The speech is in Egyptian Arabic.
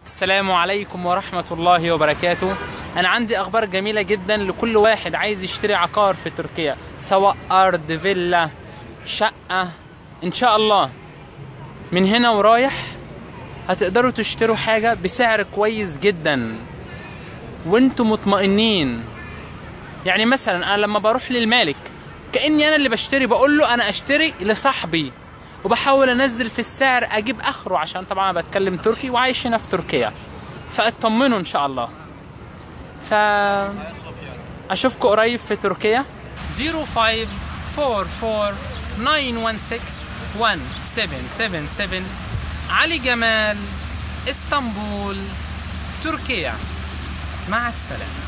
السلام عليكم ورحمة الله وبركاته أنا عندي أخبار جميلة جدا لكل واحد عايز يشتري عقار في تركيا سواء أرض فيلا شقة إن شاء الله من هنا ورايح هتقدروا تشتروا حاجة بسعر كويس جدا وانتم مطمئنين يعني مثلا أنا لما بروح للمالك كأني أنا اللي بشتري بقول له أنا أشتري لصاحبي وبحاول انزل في السعر اجيب اخره عشان طبعا انا بتكلم تركي وعايش هنا في تركيا فاطمنوا ان شاء الله ف اشوفكم قريب في تركيا 0544916177 علي جمال اسطنبول تركيا مع السلامه